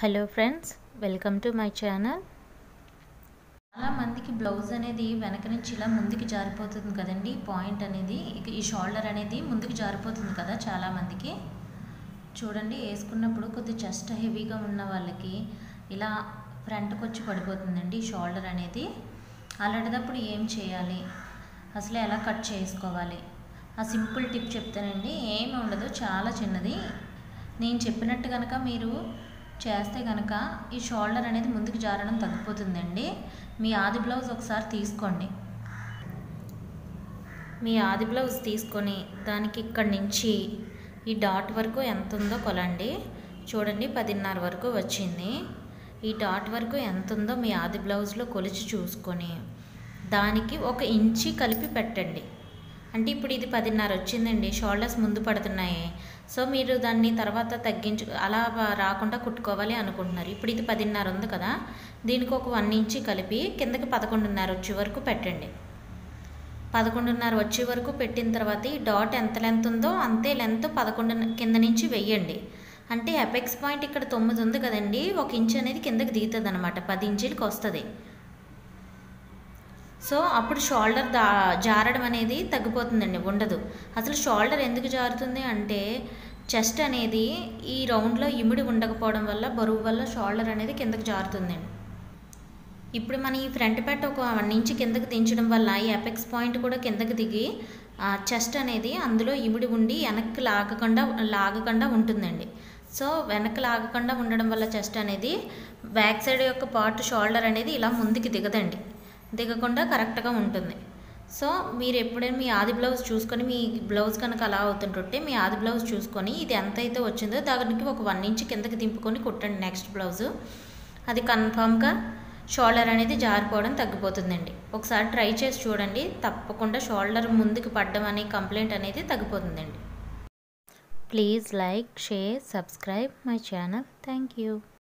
hello friends welcome to my channel చాలా మందికి blouse అనేది వెనక నుంచి ఇలా ముందుకు జారిపోతుంది కదండి పాయింట్ అనేది ఇక ఈ షోల్డర్ అనేది ముందుకు జారిపోతుంది కదా చాలా మందికి చూడండి వేసుకున్నప్పుడు కొద్ది చెస్ట్ హెవీగా ఉన్న వాళ్ళకి ఇలా ఫ్రంట్కి వచ్చి పడిపోతుందండి ఈ షోల్డర్ అనేది అలాంటిదప్పుడు ఏం చేయాలి అసలు ఎలా కట్ చేసుకోవాలి ఆ సింపుల్ టిప్ చెప్తానండి ఏమి ఉండదు చాలా చిన్నది నేను చెప్పినట్టు కనుక మీరు చేస్తే కనుక ఈ షోల్డర్ అనేది ముందుకు జారడం తగ్గిపోతుందండి మీ ఆది బ్లౌజ్ ఒకసారి తీసుకోండి మీ ఆది బ్లౌజ్ తీసుకొని దానికి ఇక్కడి నుంచి ఈ డాట్ వరకు ఎంత ఉందో కొలండి చూడండి పదిన్నర వరకు వచ్చింది ఈ డాట్ వరకు ఎంత ఉందో మీ ఆది బ్లౌజ్లో కొలిచి చూసుకొని దానికి ఒక ఇంచి కలిపి పెట్టండి అంటే ఇప్పుడు ఇది పదిన్నర వచ్చిందండి షోల్డర్స్ ముందు పడుతున్నాయి సో మీరు దాన్ని తర్వాత తగ్గించు అలా రాకుండా కుట్టుకోవాలి అనుకుంటున్నారు ఇప్పుడు ఇది పదిన్నర ఉంది కదా దీనికి ఒక వన్ ఇంచి కలిపి కిందకి పదకొండున్నర వచ్చే వరకు పెట్టండి పదకొండున్నర వచ్చే వరకు పెట్టిన తర్వాత ఈ డాట్ ఎంత లెంత్ ఉందో అంతే లెంత్ పదకొండు కింద నుంచి వెయ్యండి అంటే ఎపెక్స్ పాయింట్ ఇక్కడ తొమ్మిది ఉంది కదండి ఒక ఇంచ్ అనేది కిందకి దిగుతుంది అనమాట పది ఇంచులకి వస్తుంది సో అప్పుడు షోల్డర్ దా జారడం అనేది తగ్గిపోతుందండి ఉండదు అసలు షోల్డర్ ఎందుకు జారుతుంది అంటే చెస్ట్ అనేది ఈ రౌండ్లో ఇమిడి ఉండకపోవడం వల్ల బరువు వల్ల షోల్డర్ అనేది కిందకి జారుతుందండి ఇప్పుడు మన ఈ ఫ్రంట్ పెట్ ఒక వన్ ఇంచ్ కిందకి దించడం వల్ల ఈ ఎపెక్స్ పాయింట్ కూడా కిందకి దిగి చెస్ట్ అనేది అందులో ఇమిడి ఉండి వెనక్కి లాగకుండా లాగకుండా ఉంటుందండి సో వెనక్కి లాగకుండా ఉండడం వల్ల చెస్ట్ అనేది బ్యాక్ సైడ్ యొక్క పార్ట్ షోల్డర్ అనేది ఇలా ముందుకి దిగదండి దిగకుండా కరెక్ట్గా ఉంటుంది సో మీరు ఎప్పుడైనా మీ ఆది బ్లౌజ్ చూసుకొని మీ బ్లౌజ్ కనుక అలా అవుతుంటుంటే మీ ఆది బ్లౌజ్ చూసుకొని ఇది ఎంత అయితే వచ్చిందో దానికి ఒక వన్ ఇంచ్ కిందకి దింపుకొని కుట్టండి నెక్స్ట్ బ్లౌజు అది కన్ఫామ్గా షోల్డర్ అనేది జారిపోవడం తగ్గిపోతుందండి ఒకసారి ట్రై చేసి చూడండి తప్పకుండా షోల్డర్ ముందుకు పడ్డం అనే కంప్లైంట్ అనేది తగ్గిపోతుందండి please like share subscribe my channel thank you